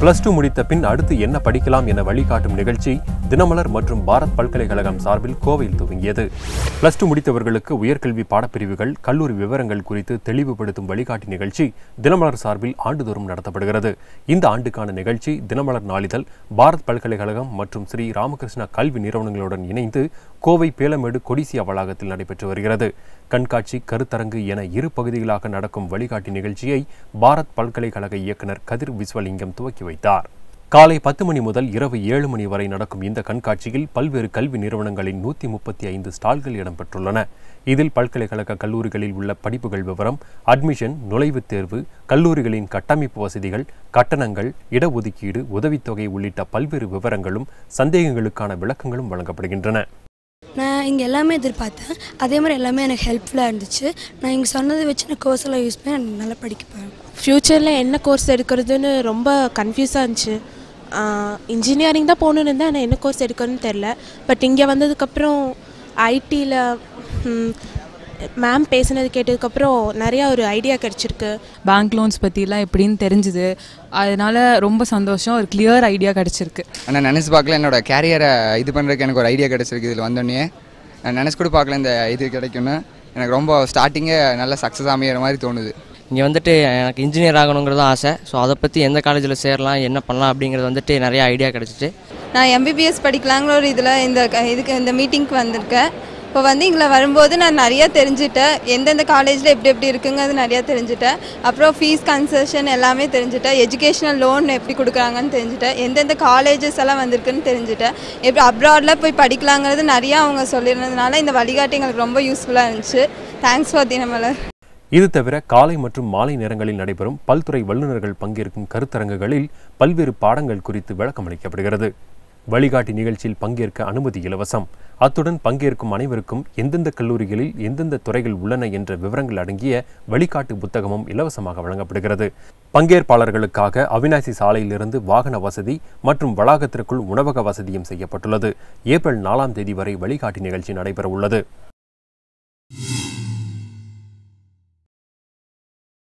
plus two முடித்த பின் அடுத்து என்ன படிக்கலாம் என வழிகாட்டும் நிகழ்ச்சி தினமலர் மற்றும் பாரத் பல்கலைக்கழகம் சார்பில் கோவையில் துவங்கியது பிளஸ் டூ முடித்தவர்களுக்கு உயர்கல்வி பாடப்பிரிவுகள் கல்லூரி விவரங்கள் குறித்து தெளிவுபடுத்தும் வழிகாட்டி நிகழ்ச்சி தினமலர் சார்பில் ஆண்டுதோறும் நடத்தப்படுகிறது இந்த ஆண்டுக்கான நிகழ்ச்சி தினமலர் நாளிதழ் பாரத் பல்கலைக்கழகம் மற்றும் ஸ்ரீ ராமகிருஷ்ணா கல்வி நிறுவனங்களுடன் இணைந்து கோவை பேலமேடு கொடிசியா வளாகத்தில் நடைபெற்று வருகிறது கண்காட்சி கருத்தரங்கு என இரு பகுதிகளாக நடக்கும் வழிகாட்டி நிகழ்ச்சியை பாரத் பல்கலைக்கழக இயக்குனர் கதிர் விஸ்வலிங்கம் துவக்கி வைத்தார் காலை பத்து மணி முதல் இரவு ஏழு மணி வரை நடக்கும் இந்த கண்காட்சியில் பல்வேறு கல்வி நிறுவனங்களின் நூற்றி முப்பத்தி ஐந்து ஸ்டால்கள் இடம்பெற்றுள்ளன இதில் பல்கலைக்கழக கல்லூரிகளில் உள்ள படிப்புகள் விவரம் அட்மிஷன் நுழைவுத் தேர்வு கல்லூரிகளின் கட்டமைப்பு வசதிகள் கட்டணங்கள் இடஒதுக்கீடு உதவித்தொகை உள்ளிட்ட பல்வேறு விவரங்களும் சந்தேகங்களுக்கான விளக்கங்களும் வழங்கப்படுகின்றன நான் இங்கே எல்லாமே எதிர்பார்த்தேன் அதே மாதிரி எல்லாமே எனக்கு ஹெல்ப்ஃபுல்லாக இருந்துச்சு நான் இங்கே சொன்னதை வச்சு நான் கோர்ஸ் எல்லாம் யூஸ் பண்ணி நான் நல்லா படிக்க போகிறேன் ஃப்யூச்சரில் என்ன கோர்ஸ் எடுக்கிறதுன்னு ரொம்ப கன்ஃபியூஸாக இருந்துச்சு இன்ஜினியரிங் தான் போகணுன்னு இருந்தேன் ஆனால் என்ன கோர்ஸ் எடுக்கணும்னு தெரில பட் இங்கே வந்ததுக்கப்புறம் ஐடியில் மேம் பேசுனது கேட்டதுக்கப்புறம் நிறையா ஒரு ஐடியா கிடச்சிருக்கு பேங்க் லோன்ஸ் பற்றிலாம் எப்படின்னு தெரிஞ்சுது அதனால ரொம்ப சந்தோஷம் ஒரு கிளியர் ஐடியா கிடச்சிருக்கு நான் நினச்சி பார்க்கல என்னோட கேரியரை இது பண்ணுறதுக்கு எனக்கு ஒரு ஐடியா கிடச்சிருக்கு இதில் வந்தோடனே நான் நினச்சி கூட பார்க்கல இந்த இது கிடைக்கும்னு எனக்கு ரொம்ப ஸ்டார்டிங்கே நல்ல சக்ஸஸ் அமையிற மாதிரி தோணுது இங்கே வந்துட்டு எனக்கு இன்ஜினியர் ஆகணுங்கிறது ஆசை ஸோ அதை பற்றி எந்த காலேஜில் சேரலாம் என்ன பண்ணலாம் அப்படிங்கிறது வந்துட்டு நிறைய ஐடியா கிடச்சிச்சு நான் எம்பிபிஎஸ் படிக்கலாங்கிற ஒரு இதில் இந்த க- இதுக்கு இந்த மீட்டிங்க்கு வந்திருக்கேன் இப்போ வந்து இங்கே வரும்போது நான் நிறைய தெரிஞ்சுட்டேன் எந்தெந்த காலேஜில் எப்படி எப்படி இருக்குங்கிறது நிறையா தெரிஞ்சுட்டேன் அப்புறம் ஃபீஸ் கன்செஷன் எல்லாமே தெரிஞ்சுட்டேன் எஜுகேஷனல் லோன் எப்படி கொடுக்குறாங்கன்னு தெரிஞ்சுட்டேன் எந்தெந்த காலேஜஸ் எல்லாம் வந்திருக்குன்னு தெரிஞ்சுட்டேன் எப்படி அப்ராடில் போய் படிக்கலாங்கிறது நிறையா அவங்க சொல்லியிருந்ததுனால இந்த வழிகாட்டி எங்களுக்கு ரொம்ப யூஸ்ஃபுல்லாக இருந்துச்சு தேங்க்ஸ் ஃபார் தினமலர் இது தவிர காலை மற்றும் மாலை நேரங்களில் நடைபெறும் பல்துறை வல்லுநர்கள் பங்கேற்கும் கருத்தரங்குகளில் பல்வேறு பாடங்கள் குறித்து விளக்கமளிக்கப்படுகிறது வழிகாட்டி நிகழ்ச்சியில் பங்கேற்க அனுமதி இலவசம் அத்துடன் பங்கேற்கும் அனைவருக்கும் எந்தெந்த கல்லூரிகளில் எந்தெந்த துறைகள் உள்ளன என்ற விவரங்கள் அடங்கிய வழிகாட்டு புத்தகமும் இலவசமாக வழங்கப்படுகிறது பங்கேற்பாளர்களுக்காக அவினாசி சாலையிலிருந்து வாகன வசதி மற்றும் வளாகத்திற்குள் உணவக வசதியும் செய்யப்பட்டுள்ளது ஏப்ரல் நாலாம் தேதி வரை வழிகாட்டி நிகழ்ச்சி நடைபெற உள்ளது